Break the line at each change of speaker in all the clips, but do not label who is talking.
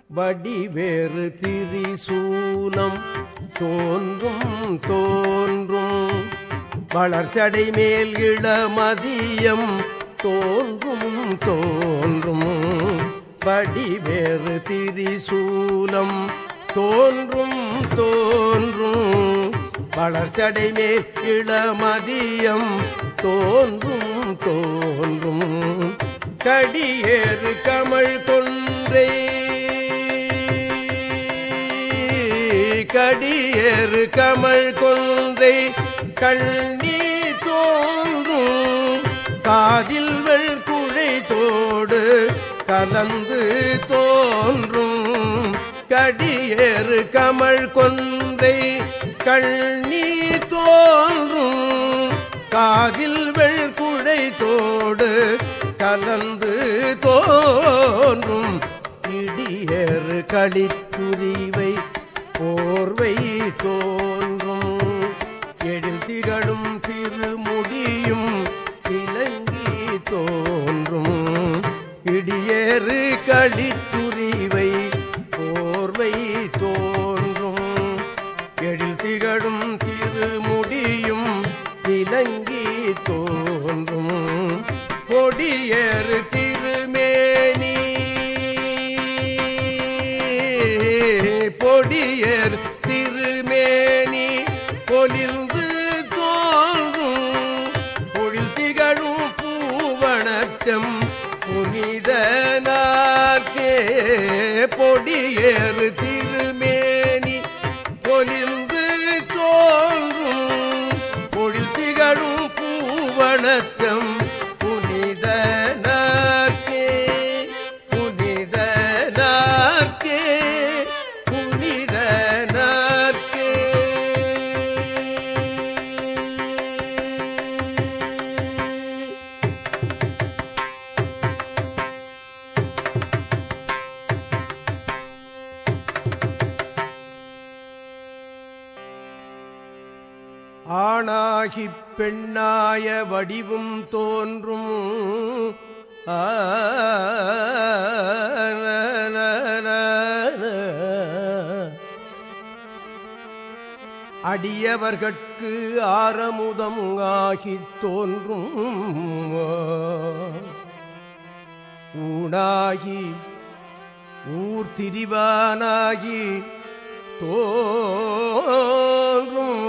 வடிவேறு திரிசூலம் தோன்றும் தோன்றும் வளர்ச்சடை மேல் இளமதியம் தோன்றும் தோன்றும் வடிவேறு திரிசூலம் தோன்றும் தோன்றும் வளர்ச்சடை மேல் இளமதியம் தோன்றும் தோன்றும் கடியேறு கமழ் கொன்றை கடியேறு கமழ் கொன்றை கண்ணி தோன்றும் காதில் வெள்குழை தோடு கலந்து தோன்றும் கடியேறு கமழ் கொன்றை கண்ணி தோன்றும் காதில் வெள்குழை தோடு கலந்து தோன்றும் இடியேறு களிப்புரிவை போர்வை தோன்றும் எழில் திகழும் திருமுடியும் இலங்கி தோன்றும் இடியேறு களிப்புரிவை போர்வை தோன்றும் எழில் திகழும் திருமுடியும் இலங்கி தோன்றும் கொடியேறு திருமேனி பொடியர் திருமேனி பொலிந்து தோன்றும் பொழில் திகழும் பூவனத்தம் புனித நாற்கே பொடியேறு திருமேனி பொலிந்து தோன்றும் பொழில் திகழும் பூவனத்தம் புனித நாற்கே புனித நாற்கே புனித நாற்கே ஆணாகிப் பெண்ணாய வடிவும் தோன்றும் ஆ, ந, ந, ந, ந. அடியவர்கட்கு ஆரமுதம் ஆகித் தோன்றும் ஊனாகி ஊர் திரிவானாகி தோன்றும்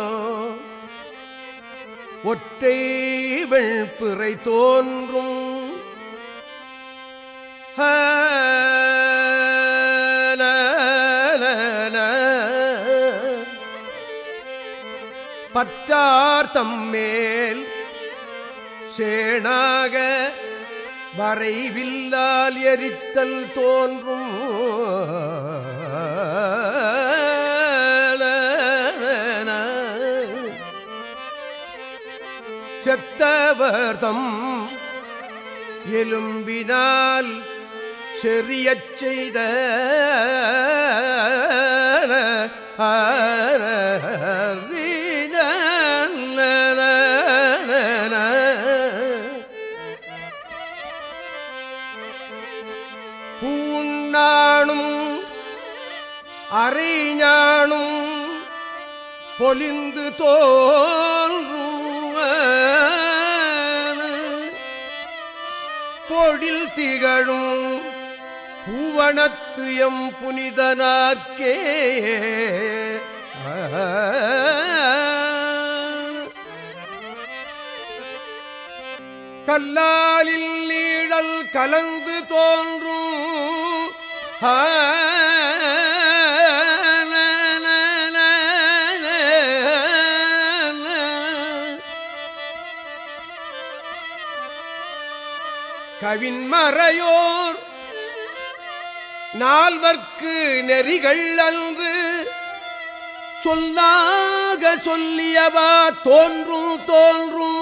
ஒற்றை வெள்பிறை தோன்றும் ஹ, ல, ல, ல. பற்றார் தம்மேல் சேனாக வரைவில்லால் எரித்தல் தோன்றும் செத்தவர்தம் எலும்பினால் செறியச் செய்த பூண்ணானும் அரைஞானும் பொலிந்து தோன்றும் பொழில் திகழும் பூவனத்து எம் புனிதனார்க்கே கல்லாலில் நீழல் கலந்து தோன்றும் ஆ, ந, ந, ந, ந, ந. கவின்மறையோர் நால்வர்க்கு நெறிகள் அன்று சொல்லாக சொல்லியவா தோன்றும் தோன்றும்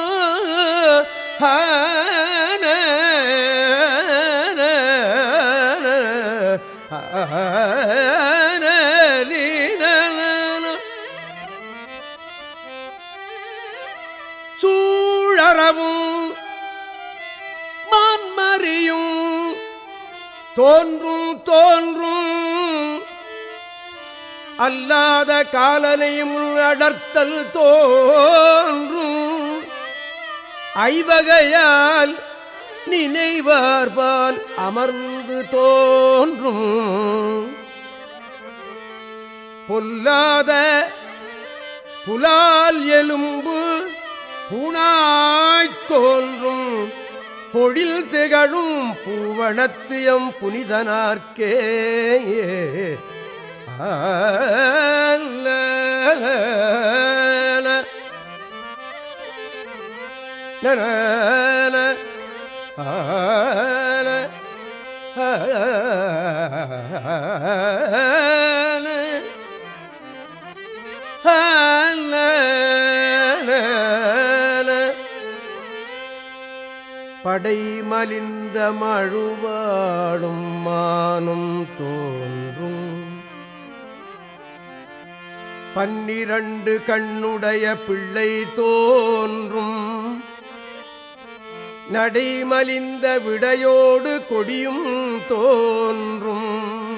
ஆன, ஆன, லீன, சூழறவும் மான்மறியும் தோன்றும் தோன்றும் அல்லாத காலனையும் அடர்த்தல் தோன்றும் ஐவகையால் நினைவார்பால் அமர்ந்து தோன்றும் பொல்லாத புலால் எலும்பு பூனாய்த் தோன்றும் பொழில் திகழும் பூவனத்தியம் புனிதனார்க்கே ஆல நன ஆன படை மலிந்த மழுவாடும் மானும் தோன்றும் பன்னிரண்டு கண்ணுடைய பிள்ளை தோன்றும் நடைமலிந்த விடையோடு கொடியும் தோன்றும்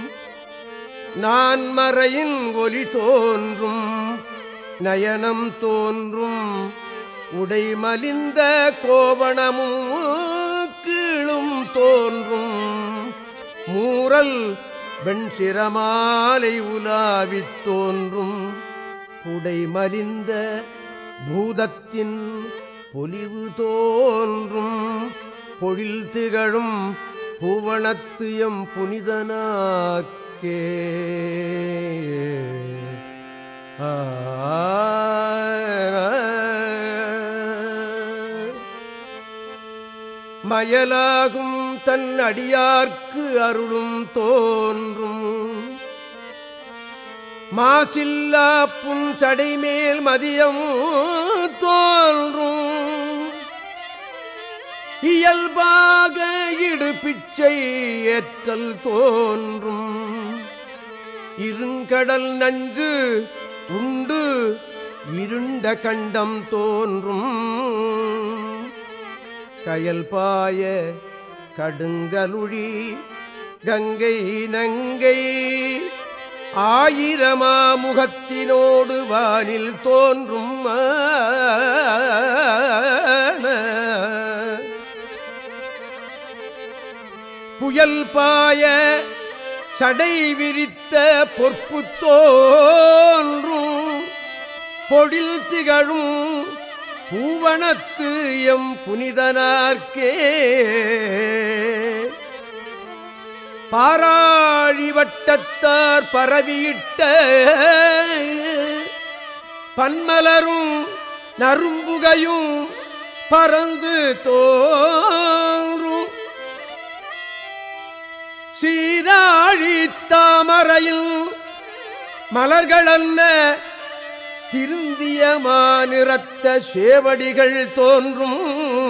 நான்மறையின் ஒலி தோன்றும் நயனம் தோன்றும் உடைமலிந்த கோவணமும் கீழும் தோன்றும் மூரல் வெண்சிரமாலை உலாவித் தோன்றும் புடைமலிந்த பூதத்தின் பொலிவு தோன்றும் பொழில் திகழும் பூவனத்து எம் புனிதனாக்கே மயலாகும் தன் அடியார்க்கு அருளும் தோன்றும் மாசில்லா புன் சடைமேல் மதியம் தோன்றும் இயல்பாக இடு பிச்சை ஏற்றல் தோன்றும் இருங்கடல் நஞ்சு உண்டு இருண்ட கண்டம் தோன்றும் கயல் பாய கடுங்கலுழி கங்கை நங்கை ஆயிரமா முகத்தினோடு வானில் தோன்றும் புயல் பாய சடை விரித்த பொற்பு தோன்றும் பொழில் திகழும் பூவனத்து எம் புனிதனார்க்கே பாராழி வட்டத்தார் பரவியிட்ட பன்மலரும் நரும்புகையும் பறந்து தோன்றும் சீராழி தாமரையில் மலர்களல்ல திருந்திய மாநிறத்த சேவடிகள் தோன்றும்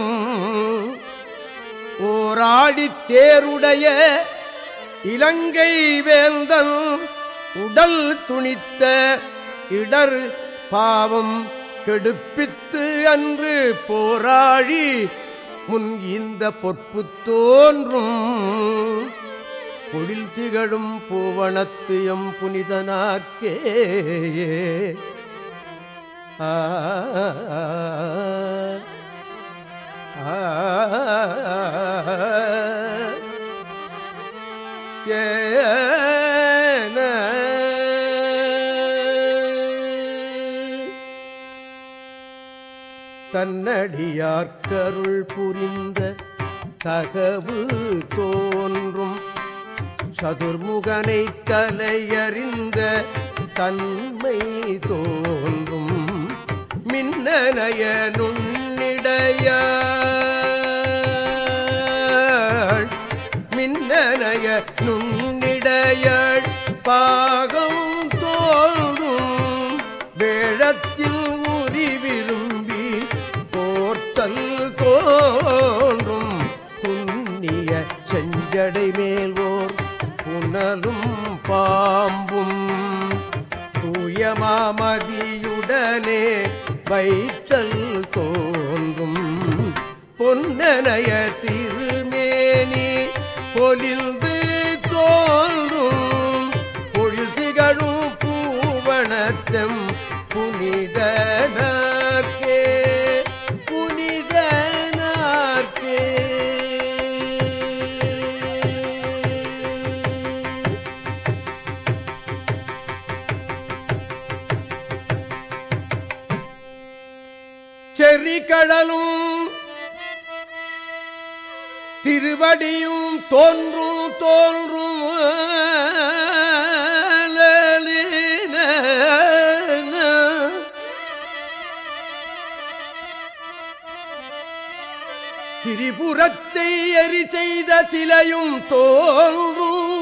ஓராடித் தேருடைய இலங்கை வேந்தன் உடல் துணித்த இடர் பாவம் கெடுப்பித்து அன்று போராழி முன் இந்த பொற்பு தோன்றும் பொழில் திகழும் பூவனத்து எம் புனிதனாக்கே ஆ ஆ ஏன தன்னடியார்க்கருள் புரிந்த தகவு தோன்றும் சதுர்முகனை கலையறிந்த தன்மை தோன்றும் மின்னனைய நுண்ணிடையாள் மின்னனைய நுண்ணிடையாள் பாகம் தோன்றும் வேழத்தில் உரி விரும்பி போர்த்தல் தோன்றும் துண்ணிய செஞ்சடை மேல் ஓர் புனலும் பாம்பும் தூயமாமதியுடனே வைத்தல் தோன்றும் பொன்னனைய திருமேனி பொலிந்து நெறிகடலும் திருவடியும் தோன்றும் தோன்றும் திரிபுரத்தை எரி செய்த சிலையும் தோன்றும்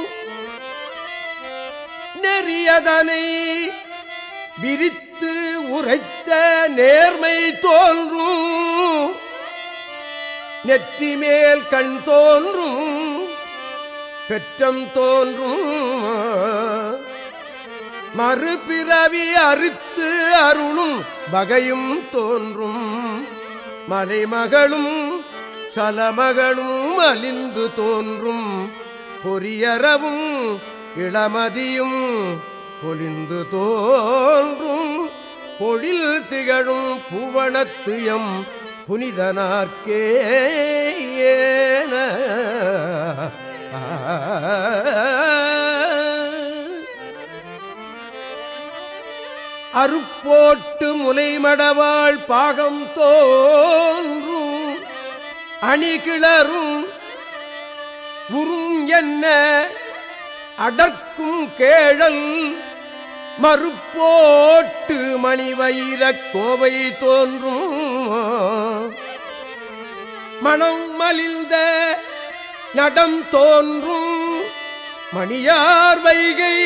நெறியதனை விரித்து உரைத்த நேர்மை தோன்றும் நெற்றி மேல் கண் தோன்றும் பெற்றம் தோன்றும் மறுபிறவி அறுத்து அருளும் வகையும் தோன்றும் மலைமகளும் சலமகளும் அலிந்து தோன்றும் பொரியறவும் இளமதியும் பொலிந்து தோன்றும் பொழில் திகழும் புவனத்துயம் புனிதனார்க்கே ஏன அருப்போட்டு முலைமடவாள் பாகம் தோன்றும் அணிகிளரும் உறும் என்ன அடர்க்கும் கேழல் மறுப்போட்டு மணிவயிர கோவை தோன்றும் மனம் மலிந்த நடம் தோன்றும் மணியார் வைகை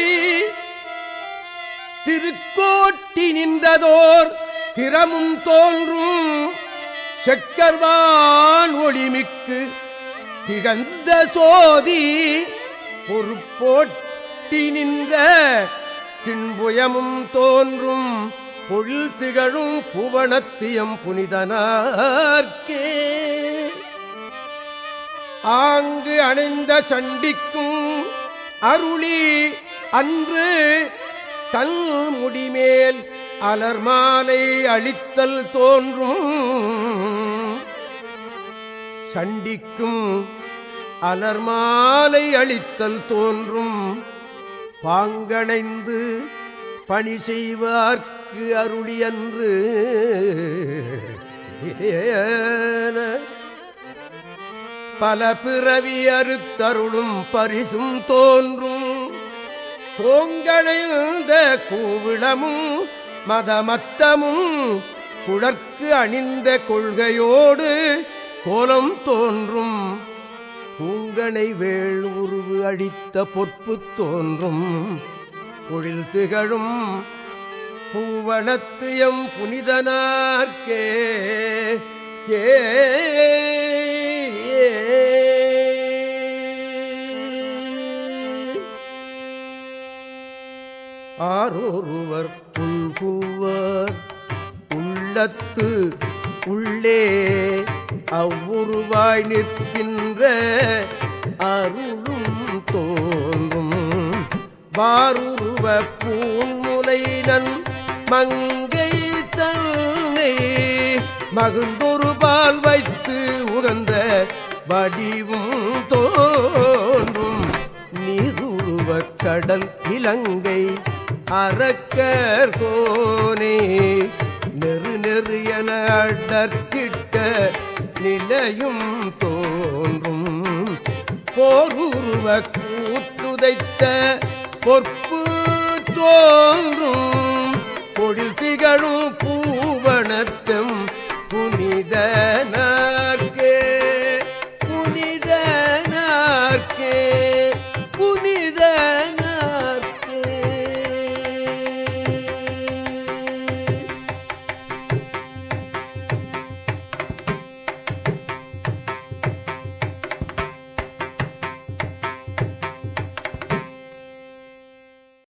திருக்கோட்டி நின்றதோர் திறமும் தோன்றும் செக்கர்வான் ஒளிமிக்கு திகழ்ந்த சோதி பொறுப்போட்டி நின்ற கிண்புயமும் தோன்றும் பொழில் திகழும் புவனத்தியம் புனிதனார்க்கே ஆங்கு அணைந்த சண்டிக்கும் அருளி அன்று தன் முடிமேல் அலர்மாலை அளித்தல் தோன்றும் சண்டிக்கும் அலர்மாலை அளித்தல் தோன்றும் பாங்கணைந்து பணி செய்வார்க்கு அருளியன்று பல பிறவி அறுத்தருளும் பரிசும் தோன்றும் கோங்கணைந்த கூவிளமும் மதமத்தமும் குழற்கு அணிந்த கொள்கையோடு கோலம் தோன்றும் பூங்கனை வேள் உருவு அடித்த பொற்பு தோன்றும் பொழில் திகழும் பூவனத்து எம் புனிதனார்க்கே ஏ ஆரொருவர் புல்குவர் உள்ளத்து உள்ளே அவ்வுருவாய் நிற்கின்ற அருளும் தோன்றும் வாருருவ பூன்முலைனன் மங்கை தன்னை மகிழ்ந்தொரு பால் வைத்து உகந்த வடிவும் தோன்றும் நீருருவ கடல் இலங்கை அறக்கர் கோனே நெரு நெரு என அடர்த்திட்ட நிலையும் தோன்றும் போருருவ கூற்றுதைத்த பொற்பு தோன்றும் பொழில் திகழும் பூவனத்தம் புனிதன